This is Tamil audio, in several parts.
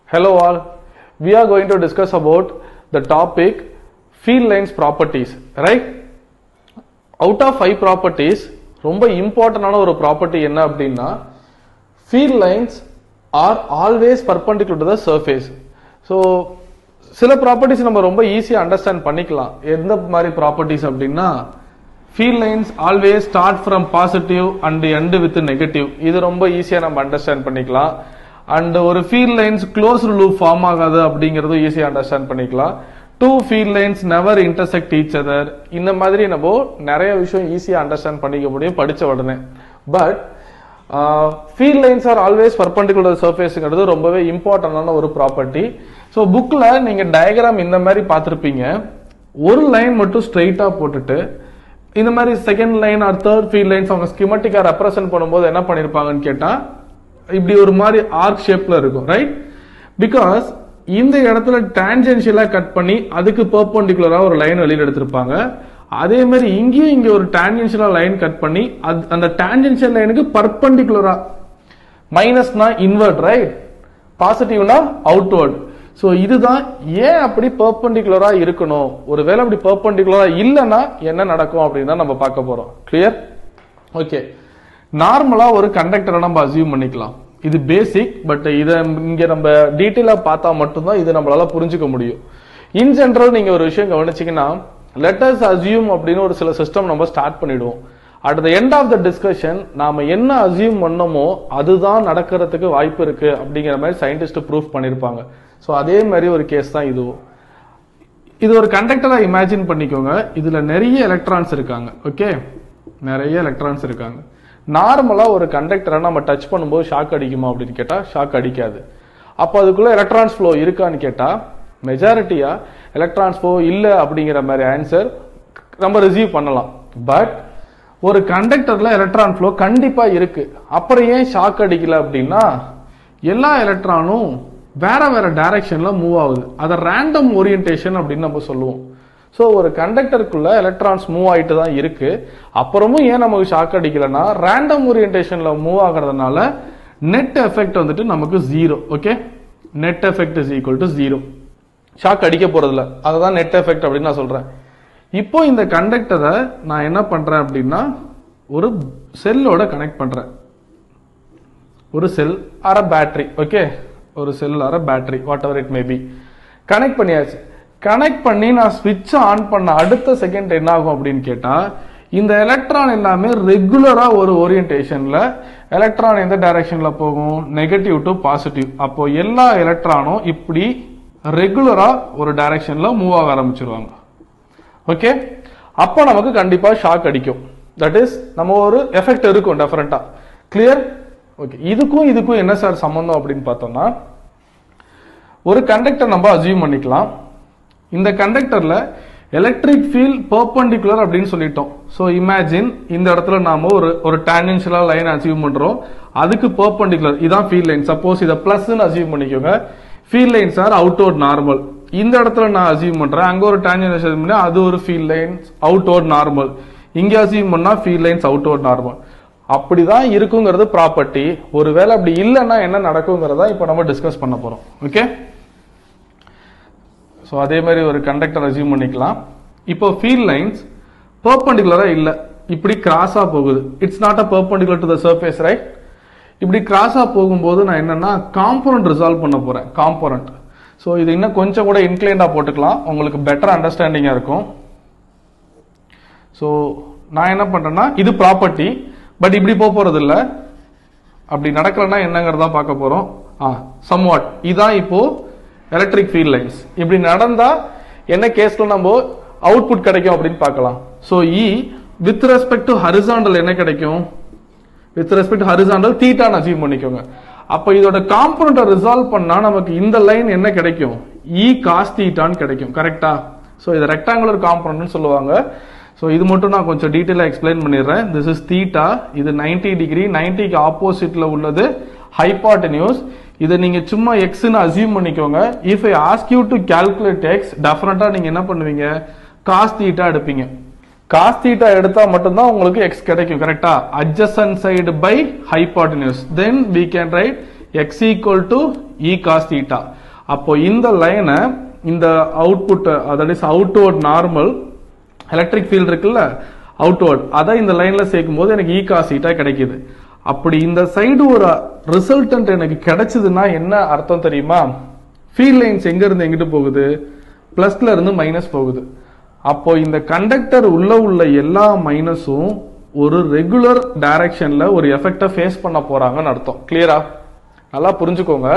Hello all. We are going to discuss about the topic field lines properties, right? Out of five properties, ரொம்ப இம்பார்ட்டன்டான ஒரு ப்ராப்பர்ட்டி என்ன அப்படின்னா field lines are always perpendicular to the surface so சில ப்ராப்பர்ட்டிஸ் நம்ம ரொம்ப ஈஸியாக அண்டர்ஸ்டாண்ட் பண்ணிக்கலாம் எந்த மாதிரி ப்ராப்பர்ட்டிஸ் அப்படின்னா field lines always start from positive and end with negative இது ரொம்ப ஈஸியாக நம்ம அண்டர்ஸ்டாண்ட் பண்ணிக்கலாம் அண்ட் ஒரு field lines close loop form ஆகாது அப்படிங்கறதும் ஈஸியாக அண்டர்ஸ்டாண்ட் பண்ணிக்கலாம் two field lines never intersect each other இந்த மாதிரி நம்ம நிறைய விஷயம் ஈஸியாக அண்டர்ஸ்டாண்ட் பண்ணிக்க முடியும் படிச்ச உடனே but field lines are always perpendicular சர்ஃபேஸுங்கிறது ரொம்பவே இம்பார்ட்டன்டான ஒரு ப்ராப்பர்ட்டி ஸோ புக்கில் நீங்கள் டயக்ராம் இந்த மாதிரி பார்த்துருப்பீங்க ஒரு லைன் மட்டும் ஸ்ட்ரைட்டாக போட்டுட்டு இந்த மாதிரி second line or third field lines அவங்க ஸ்கிமட்டிக்கா ரெப்ரசென்ட் பண்ணும்போது என்ன பண்ணிருப்பாங்கன்னு கேட்டா இப்படி ஒரு மாதிரி ஆர்க் ஷேப்ல இருக்கும் ரைட் பிகாஸ் இந்த இடத்துல டான்ஜென்ஷியலா கட் பண்ணி அதுக்கு பெர்பெண்டிகுலரா ஒரு லைன் வெளியில எடுத்திருப்பாங்க அதே மாதிரி இங்கேயும் இங்க ஒரு டான்ஜென்ஷியலா லைன் கட் பண்ணி அது- அந்த டான்ஜென்ஷியல் லைனுக்கு பர்பெண்டிகுலரா மைனஸ்னா இன்வெர்ட் ரைட் பாசிட்டிவ்னா அவுட்வர்ட் ஸோ இதுதான் ஏன் அப்படி பெர்பெண்டிகுலரா இருக்கணும் ஒருவேளை அப்படி பெர்பெண்டிகுலரா இல்லைன்னா என்ன நடக்கும் அப்படின்னு தான் நம்ம பார்க்க போறோம் கிளியர் ஓகே நார்மலா ஒரு கண்டக்டரை நம்ம அசியூம் பண்ணிக்கலாம் இது பேசிக் பட் இதை இங்க நம்ம டீட்டெயிலா பார்த்தா மட்டும்தான் இது நம்மளால புரிஞ்சுக்க முடியும் இன் ஜெனரல் நீங்க ஒரு விஷயம் கவனிச்சீங்கன்னா லெட்டர்ஸ் அசியூம் அப்படின்னு ஒரு சில சிஸ்டம் நம்ம ஸ்டார்ட் பண்ணிடுவோம் at the end of the discussion நாம என்ன அசியூம் பண்ணோமோ அதுதான் நடக்கிறதுக்கு வாய்ப்பு இருக்கு அப்படிங்கிற மாதிரி சயின்டிஸ்ட் ப்ரூஃப் பண்ணிருப்பாங்க ஸோ அதே மாதிரி ஒரு கேஸ் தான் இதுவும் இது ஒரு கண்டக்டரா இமேஜின் பண்ணிக்கோங்க இதுல நிறைய எலக்ட்ரான்ஸ் இருக்காங்க ஓகே நிறைய எலக்ட்ரான்ஸ் இருக்காங்க நார்மலா ஒரு கண்டக்டரை நம்ம டச் பண்ணும்போது ஷாக் அடிக்குமா அப்படின்னு கேட்டா ஷாக் அடிக்காது அப்போ அதுக்குள்ள எலக்ட்ரான்ஸ் ஃப்ளோ இருக்கான்னு கேட்டா மெஜாரிட்டியா எலக்ட்ரான்ஸ் ஃப்ளோ இல்ல அப்படிங்கிற மாதிரி ஆன்சர் நம்ம ரிசீவ் பண்ணலாம் பட் ஒரு கண்டக்டர்ல எலக்ட்ரான் ஃப்ளோ கண்டிப்பா இருக்கு அப்புறம் ஏன் ஷாக் அடிக்கல அப்படின்னா எல்லா எலக்ட்ரானும் வேற வேற டைரக்ஷன்ல மூவ் ஆகுது அதை ரேண்டம் ஓரியன்டேஷன் அப்படின்னு நம்ம சொல்லுவோம் ஸோ ஒரு கண்டக்டருக்குள்ள எலக்ட்ரான்ஸ் மூவ் ஆயிட்டு தான் இருக்கு அப்புறமும் ஏன் நமக்கு ஷாக் அடிக்கலன்னா ரேண்டம் ஓரியன்டேஷன்ல மூவ் ஆகுறதுனால நெட் எஃபெக்ட் வந்துட்டு நமக்கு zero okay net effect is equal to zero shock அடிக்க போறதில்ல அதுதான் நெட் எஃபெக்ட் அப்படின்னு நான் சொல்றேன் இப்போ இந்த கண்டக்டரை நான் என்ன பண்றேன் அப்படின்னா ஒரு செல்லோட கனெக்ட் பண்றேன் ஒரு செல் ஆர் பேட்டரி ஓகே ஒரு cell or battery whatever it may be பி கனெக்ட் பண்ணியாச்சு கனெக்ட் பண்ணி நான் ஸ்விட்ச் ஆன் பண்ண அடுத்த செகண்ட் என்ன ஆகும் அப்படின்னு கேட்டா இந்த எலக்ட்ரான் எல்லாமே ரெகுலரா ஒரு ஓரியன்டேஷன்ல எலக்ட்ரான் எந்த டைரக்ஷன்ல போகும் நெகட்டிவ் டு பாசிட்டிவ் அப்போ எல்லா எலக்ட்ரானும் இப்படி ரெகுலரா ஒரு டைரக்ஷன்ல மூவ் ஆக ஆரம்பிச்சிருவாங்க ஓகே அப்போ நமக்கு கண்டிப்பா ஷாக் அடிக்கும் தட் இஸ் நம்ம ஒரு எஃபெக்ட் இருக்கும் டெஃபரெண்டா கிளியர் ஓகே இதுக்கும் இதுக்கும் என்ன சார் சம்பந்தம் அப்படின்னு பார்த்தோம்னா ஒரு கண்டக்டர் நம்ம அசியூம் பண்ணிக்கலாம் இந்த கண்டக்டர்ல எலக்ட்ரிக் ஃபீல்ட் பெர்பெண்டிகுலர் அப்படின்னு சொல்லிட்டோம் ஸோ இமேஜின் இந்த இடத்துல நாம ஒரு ஒரு டான்ஜென்ஷியலா லைன் அசீவ் பண்றோம் அதுக்கு பெர்பெண்டிகுலர் இதான் ஃபீல்ட் லைன் சப்போஸ் இதை பிளஸ்ன்னு அசீவ் பண்ணிக்கோங்க field lines are outward normal இந்த இடத்துல நான் அசீவ் பண்றேன் அங்க ஒரு டான்ஜென்ட் அசீவ் பண்ணா அது ஒரு ஃபீல்ட் லைன்ஸ் அவுட்வர்ட் நார்மல் இங்க அசீவ் பண்ணா ஃபீல்ட் லைன்ஸ் அவுட்வர்ட் நார்மல் அப்படிதான் இருக்குங்கிறது ப்ராப்பர்ட்டி ஒருவேளை அப்படி இல்லைன்னா என்ன நடக்குங்கிறத இப்போ நம்ம டிஸ்கஸ் பண்ண போறோம் ஓகே ஸோ அதே மாதிரி ஒரு கண்டக்டர் அசியூம் பண்ணிக்கலாம் இப்போ ஃபீல்ட் லைன்ஸ் பெர்பெண்டிகுலரா இல்ல இப்படி கிராஸா போகுது it's not a perpendicular to the surface right இப்படி கிராஸா போகும்போது நான் என்னன்னா காம்போனன்ட் ரிசால்வ் பண்ண போறேன் காம்போனன்ட் ஸோ இது இன்னும் கொஞ்சம் கூட இன்க்ளைண்டா போட்டுக்கலாம் உங்களுக்கு பெட்டர் அண்டர்ஸ்டாண்டிங்கா இருக்கும் ஸோ நான் என்ன பண்றேன்னா இது ப்ராப்பர்ட்டி பட் இப்படி போக போறது இல்ல அப்படி நடக்கலன்னா என்னங்கிறதா பார்க்க போறோம் ஆ சம்வாட் இதான் இப்போ எலக்ட்ரிக் ஃபீல்ட் லைன்ஸ் இப்படி நடந்தா என்ன கேஸ்ல நம்ம அவுட்புட் கிடைக்கும் அப்படின்னு பார்க்கலாம் so E with respect to horizontal என்ன கிடைக்கும் வித் ரெஸ்பெக்ட் ஹரிசாண்டல் தீட்டான்னு அச்சீவ் பண்ணிக்கோங்க அப்ப இதோட காம்பனண்ட்டை ரிசால்வ் பண்ணா நமக்கு இந்த லைன் என்ன கிடைக்கும் இ காஸ் தீட்டான்னு கிடைக்கும் கரெக்டா ஸோ இது ரெக்டாங்குலர் காம்பனண்ட்னு சொல்லுவாங்க ஸோ இது மட்டும் நான் கொஞ்சம் டீட்டெயிலாக எக்ஸ்பிளைன் பண்ணிடுறேன் திஸ் இஸ் தீட்டா இது 90 டிகிரி நைன்டிக்கு ஆப்போசிட்ல உள்ளது ஹைபாட்டனியூஸ் இதை நீங்க சும்மா எக்ஸ்னு அசியூம் பண்ணிக்கோங்க if I ask you to calculate x டெஃபினட்டா நீங்க என்ன பண்ணுவீங்க காஸ் தீட்டா எடுப்பீங்க காஸ் தீட்டா எடுத்தா மட்டும்தான் உங்களுக்கு எக்ஸ் கிடைக்கும் கரெக்டா adjacent side by hypotenuse then we can write x equal to E cos theta அப்போ இந்த லைனை இந்த output that is outward normal electric field இருக்குல்ல அவுட்வர்ட் அதை இந்த லைன்ல சேர்க்கும் போது எனக்கு ஈ காசீட்டா கிடைக்குது அப்படி இந்த சைடு ஒரு ரிசல்டன்ட் எனக்கு கிடைச்சதுன்னா என்ன அர்த்தம் தெரியுமா ஃபீல்ட் லைன்ஸ் எங்க இருந்து எங்கிட்டு போகுது பிளஸ்ல இருந்து மைனஸ் போகுது அப்போ இந்த கண்டக்டர் உள்ள உள்ள எல்லா மைனஸும் ஒரு ரெகுலர் டைரக்ஷன்ல ஒரு எஃபெக்டை ஃபேஸ் பண்ண போறாங்கன்னு அர்த்தம் கிளியரா நல்லா புரிஞ்சுக்கோங்க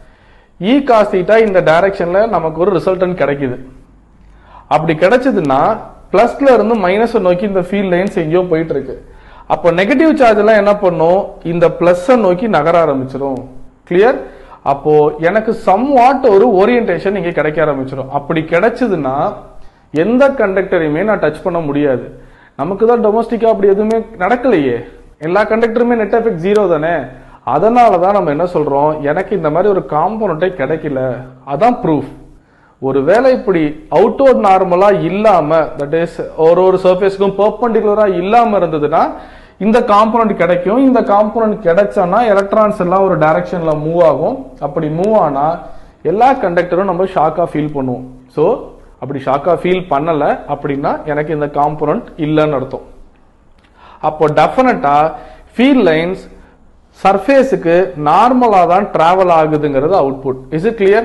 இ காசீட்டா இந்த டைரக்ஷன்ல நமக்கு ஒரு ரிசல்டன் கிடைக்குது அப்படி கிடைச்சதுன்னா பிளஸ்ல இருந்து மைனஸ் நோக்கி இந்த ஃபீல்ட் லைன்ஸ் எங்கேயோ போயிட்டு இருக்கு அப்போ நெகட்டிவ் சார்ஜ் எல்லாம் என்ன பண்ணும் இந்த பிளஸ் நோக்கி நகர ஆரம்பிச்சிடும் கிளியர் அப்போ எனக்கு சம் வாட் ஒரு ஓரியன்டேஷன் இங்க கிடைக்க ஆரம்பிச்சிடும் அப்படி கிடைச்சதுன்னா எந்த கண்டக்டரையுமே நான் டச் பண்ண முடியாது நமக்கு தான் டொமஸ்டிக்கா அப்படி எதுவுமே நடக்கலையே எல்லா கண்டக்டருமே நெட் எஃபெக்ட் ஜீரோ தானே அதனால தான் நம்ம என்ன சொல்றோம் எனக்கு இந்த மாதிரி ஒரு காம்போனட்டே கிடைக்கல அதான் ப்ரூஃப் ஒருவேளை இப்படி அவுட்வர்ட் நார்மலா இல்லாம தட் இஸ் ஒரு ஒரு சர்ஃபேஸ்க்கும் பெர்பெண்டிகுலரா இல்லாம இருந்ததுன்னா இந்த காம்போனன்ட் கிடைக்கும் இந்த காம்போனன்ட் கிடைச்சானா எலக்ட்ரான்ஸ் எல்லாம் ஒரு டைரக்ஷன்ல மூவ் ஆகும் அப்படி மூவ் ஆனா எல்லா கண்டக்டரும் நம்ம ஷாக்கா ஃபீல் பண்ணுவோம் ஸோ அப்படி ஷாக்கா ஃபீல் பண்ணல அப்படின்னா எனக்கு இந்த காம்போனன்ட் இல்லைன்னு அர்த்தம் அப்போ டெஃபினட்டா ஃபீல் லைன்ஸ் சர்ஃபேஸுக்கு நார்மலா தான் டிராவல் ஆகுதுங்கிறது அவுட்புட் இஸ் இட் கிளியர்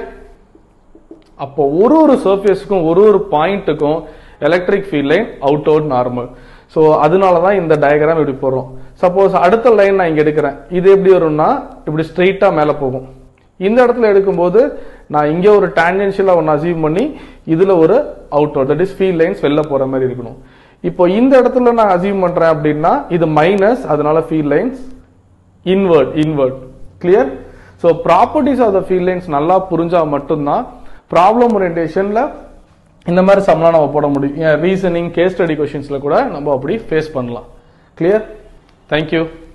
அப்போ ஒரு ஒரு சர்ஃபேஸுக்கும் ஒரு ஒரு பாயிண்ட்டுக்கும் electric field line out out normal so அதனால தான் இந்த டயக்ராம் இப்படி போடுறோம் சப்போஸ் அடுத்த லைன் நான் இங்க எடுக்கிறேன் இது எப்படி வரும்னா இப்படி ஸ்ட்ரெயிட்டா மேலே போகும் இந்த இடத்துல எடுக்கும்போது நான் இங்க ஒரு டான்ஜென்ஷியலா ஒன்று அசீவ் பண்ணி இதுல ஒரு out out that is field lines வெளில போற மாதிரி இருக்கணும் இப்போ இந்த இடத்துல நான் அசீவ் பண்றேன் அப்படின்னா இது மைனஸ் அதனால field lines inward inward clear so properties of the field lines நல்லா புரிஞ்சா மட்டும்தான் ப்ராப்ளம் ஓரியன்டேஷன்ல இந்த மாதிரி சம்லாம் நம்ம போட முடியும் ரீசனிங் கேஸ் ஸ்டடி கொஷின்ஸ்ல கூட நம்ம அப்படி ஃபேஸ் பண்ணலாம் கிளியர் தேங்க்யூ